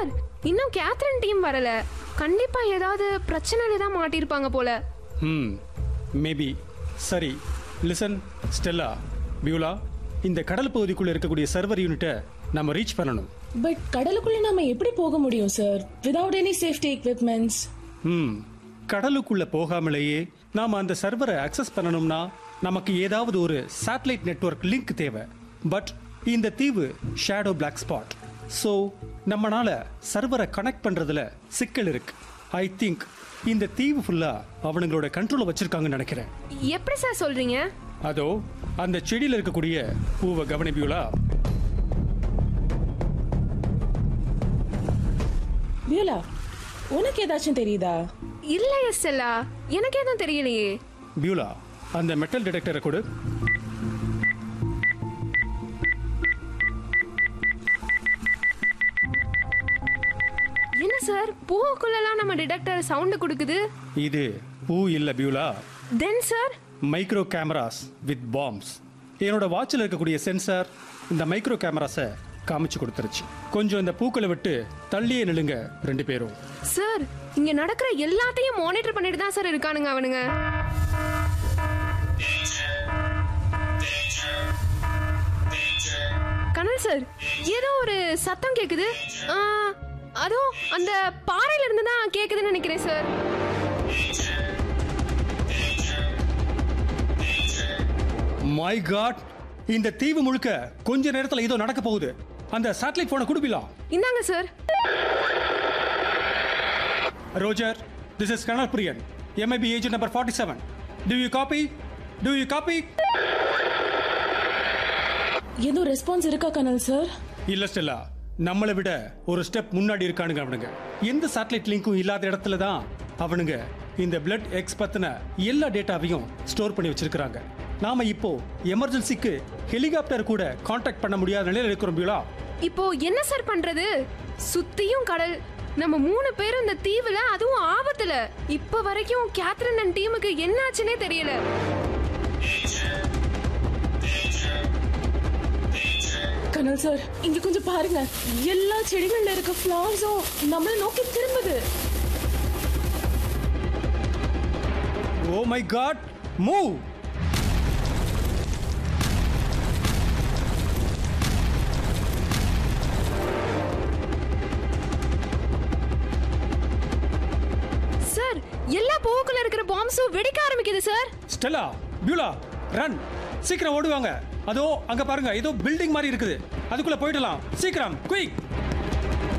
sir இன்னும் Catherine team வரல கண்டிப்பா ஏதாவது பிரச்சனையில தான் மாட்டியிருப்பாங்க போல ம் மேபி சரி லிசன் ஸ்டெல்லா பியூலா இந்த கடல் பகுதிக்குள்ள இருக்கக்கூடிய சர்வர் யூனிட்டை நம்ம ரீச் பண்ணணும் பட் கடலுக்குள்ள நாம எப்படி போக முடியும் sir without any safety equipments ம் கடலுக்குள்ள போகாமலேயே நாம அந்த சர்வரை அக்சஸ் பண்ணணும்னா நமக்கு ஏதாவது ஒரு சேட்டலைட் நெட்வொர்க் லிங்க் தேவை பட் இந்த தீவு ஷேடோ பிளாக் ஸ்பாட் ஸோ நம்மனால சர்வரை கனெக்ட் பண்றதுல சிக்கல் இருக்கு ஐ திங்க் இந்த தீவு ஃபுல்லா அவனுங்களோட கண்ட்ரோல வச்சிருக்காங்கன்னு நினைக்கிறேன் எப்படி சார் சொல்றீங்க அதோ அந்த செடியில் இருக்கக்கூடிய பூவை கவனிப்பியுலா வியூலா உனக்கு ஏதாச்சும் தெரியுதா இல்ல எஸ்எல்லா எனக்கு எதுவும் தெரியலையே பியூலா அந்த மெட்டல் டிடெக்டரை கொடு என்ன சார் பூவுக்குள்ளலாம் நம்ம டிடெக்டர் சவுண்டு கொடுக்குது இது பூ இல்ல Beulah then sir micro cameras with bombs என்னோட வாட்சில் இருக்கக்கூடிய சென்சார் இந்த மைக்ரோ கேமராஸை காமிச்சு கொடுத்துருச்சு கொஞ்சம் இந்த பூக்களை விட்டு தள்ளியே நில்லுங்க ரெண்டு பேரும் சார் இங்க நடக்கிற எல்லாத்தையும் மானிட்டர் பண்ணிட்டு தான் சார் இருக்கானுங்க அவனுங்க கனல் சார் ஏதோ ஒரு சத்தம் கேக்குது ஆ, அதோ அந்த பாறையில இருந்து தான் கேக்குதுன்னு நினைக்கிறேன் சார் மை காட் இந்த தீவு முழுக்க கொஞ்ச நேரத்தில் ஏதோ நடக்க போகுது அந்த சேட்டலைட் போனை குடுப்பிலாம் இந்தாங்க sir Roger this is colonel Brian MIB agent number forty seven do you copy do you copy எதுவும் ரெஸ்பான்ஸ் இருக்கா கனல் சார் இல்ல ஸ்டெல்லா நம்மளை விட ஒரு ஸ்டெப் முன்னாடி இருக்கானுங்க அவனுங்க எந்த சேட்டலைட் லிங்க்கும் இல்லாத இடத்துல தான் அவனுங்க இந்த பிளட் எக்ஸ் பத்தின எல்லா டேட்டாவையும் ஸ்டோர் பண்ணி வச்சிருக்காங்க நாம இப்போ எமர்ஜென்சிக்கு ஹெலிகாப்டர் கூட காண்டாக்ட் பண்ண முடியாத நிலையில இருக்கிறோம் பியூலா இப்போ என்ன சார் பண்றது சுத்தியும் கடல் நம்ம மூணு பேரும் இந்த தீவுல அதுவும் ஆபத்துல இப்ப வரைக்கும் கேத்ரின் அண்ட் டீமுக்கு என்னாச்சுன்னே தெரியல கனல் சார் இங்க கொஞ்சம் பாருங்க எல்லா செடிகள்ல இருக்க ஃபிளவர்ஸும் நம்மள நோக்கி திரும்புது oh my God move sir எல்லா பூவுக்குள்ள இருக்கிற பாம்ஸும் வெடிக்க ஆரம்பிக்குது சார் ஸ்டெல்லா பியூலா ரன் சீக்கிரம் ஓடுவாங்க அதோ அங்க பாருங்க ஏதோ பில்டிங் மாதிரி இருக்குது அதுக்குள்ள போயிடலாம் சீக்கிரம் குயிக்